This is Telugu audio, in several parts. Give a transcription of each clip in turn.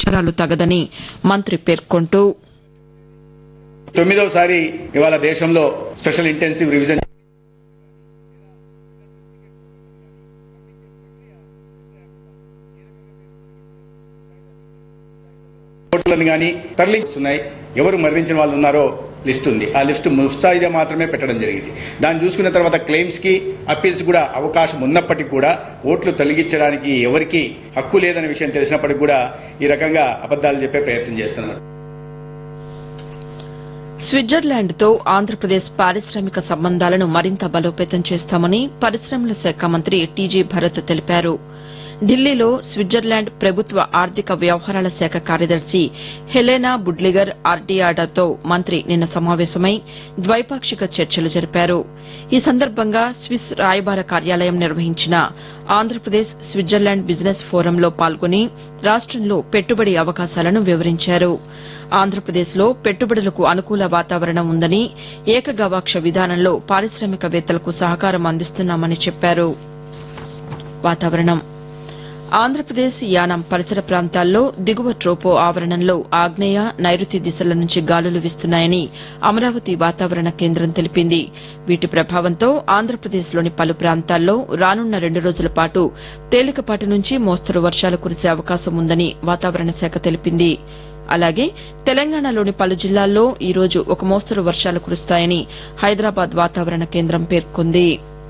ప్రచారాలు తగదని మంత్రి పేర్కొంటూ తొమ్మిదవసారి ఇవాళ దేశంలో స్పెషల్ ఇంటెన్సివ్ రివిజన్ ఓట్లను కానీ తరలిస్తున్నాయి ఎవరు మరణించిన వాళ్ళు ఉన్నారో లిస్ట్ ఉంది ఆ లిస్ట్ ముస్తాయిదా మాత్రమే పెట్టడం జరిగింది దాన్ని చూసుకున్న తర్వాత క్లెయిమ్స్ కి అప్పీల్స్ కూడా అవకాశం ఉన్నప్పటికీ కూడా ఓట్లు తొలగించడానికి ఎవరికి హక్కు లేదనే విషయం తెలిసినప్పటికీ కూడా ఈ రకంగా అబద్దాలు చెప్పే ప్రయత్నం చేస్తున్నారు స్విట్జర్లాండ్తో ఆంధ్రప్రదేశ్ పారిశ్రామిక సంబంధాలను మరింత బలోపేతం చేస్తామని పరిశ్రమల శాఖ మంత్రి టీజీ భరత్ తెలిపారు ఢిల్లీలో స్విట్జర్లాండ్ ప్రభుత్వ ఆర్థిక వ్యవహారాల శాఖ కార్యదర్శి హెలెనా బుడ్లిగర్ ఆర్డియాడాతో మంత్రి నిన్న సమావేశమై ద్వైపాక్షిక చర్చలు జరిపారు ఈ సందర్భంగా స్విస్ రాయబార కార్యాలయం నిర్వహించిన ఆంధ్రప్రదేశ్ స్విట్జర్లాండ్ బిజినెస్ ఫోరంలో పాల్గొని రాష్టంలో పెట్టుబడి అవకాశాలను వివరించారు ఆంధ్రప్రదేశ్లో పెట్టుబడులకు అనుకూల వాతావరణం ఉందని ఏకగవాక్ష విధానంలో పారిశ్రామికవేత్తలకు సహకారం అందిస్తున్నామని చెప్పారు వాతావరణం ఆంధ్రప్రదేశ్ యానాం పరిసర ప్రాంతాల్లో దిగువ ట్రోపో ఆవరణంలో ఆగ్నేయ నైరుతి దిశల నుంచి గాలులు వీస్తున్నాయని అమరావతి వాతావరణ కేంద్రం తెలిపింది వీటి ప్రభావంతో ఆంధ్రప్రదేశ్లోని పలు ప్రాంతాల్లో రానున్న రెండు రోజుల పాటు తేలికపాటి నుంచి మోస్తరు వర్షాలు కురిసే అవకాశం ఉందని వాతావరణ శాఖ తెలిపింది అలాగే తెలంగాణలోని పలు జిల్లాల్లో ఈ రోజు ఒక మోస్తరు వర్షాలు కురుస్తాయని హైదరాబాద్ వాతావరణ కేంద్రం పేర్కొంది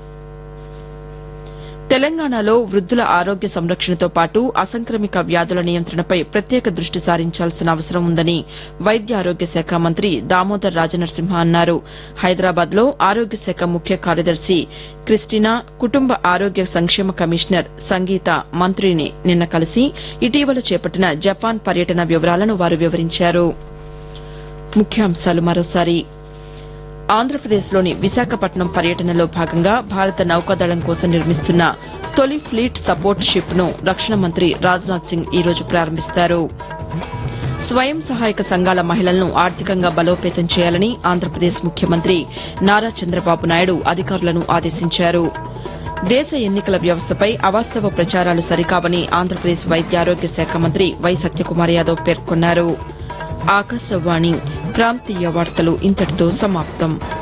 తెలంగాణలో వృద్దుల ఆరోగ్య సంరక్షణతో పాటు అసంక్రమిక వ్యాధుల నియంత్రణపై ప్రత్యేక దృష్టి సారించాల్సిన అవసరం ఉందని వైద్య ఆరోగ్య శాఖ మంత్రి దామోదర్ రాజనరసింహ అన్నారు హైదరాబాద్ లో ఆరోగ్య శాఖ ముఖ్య కార్యదర్శి క్రిస్టినా కుటుంబ ఆరోగ్య సంక్షేమ కమిషనర్ సంగీత మంత్రిని నిన్న కలిసి ఇటీవల చేపట్టిన జపాన్ పర్యటన వివరాలను వారు వివరించారు ముఖ్యాంశాలు మరోసారి ఆంధ్రప్రదేశ్లోని విశాఖపట్నం పర్యటనలో భాగంగా భారత నౌకాదళం కోసం నిర్మిస్తున్న తొలి ఫ్లీట్ సపోర్ట్ షిప్ ను రక్షణ మంత్రి రాజ్నాథ్ సింగ్ ఈ రోజు ప్రారంభిస్తారు స్వయం సహాయక సంఘాల మహిళలను ఆర్థికంగా బలోపేతం చేయాలని ఆంధ్రప్రదేశ్ ముఖ్యమంత్రి నారా చంద్రబాబు నాయుడు అధికారులను ఆదేశించారు దేశ ఎన్నికల వ్యవస్థపై అవాస్తవ ప్రచారాలు సరికావని ఆంధ్రప్రదేశ్ వైద్యారోగ్య శాఖ మంత్రి వై సత్యకుమార్ యాదవ్ పేర్కొన్నారు ఆకాశవాణి ప్రాంతీయ వార్తలు ఇంతటితో సమాప్తం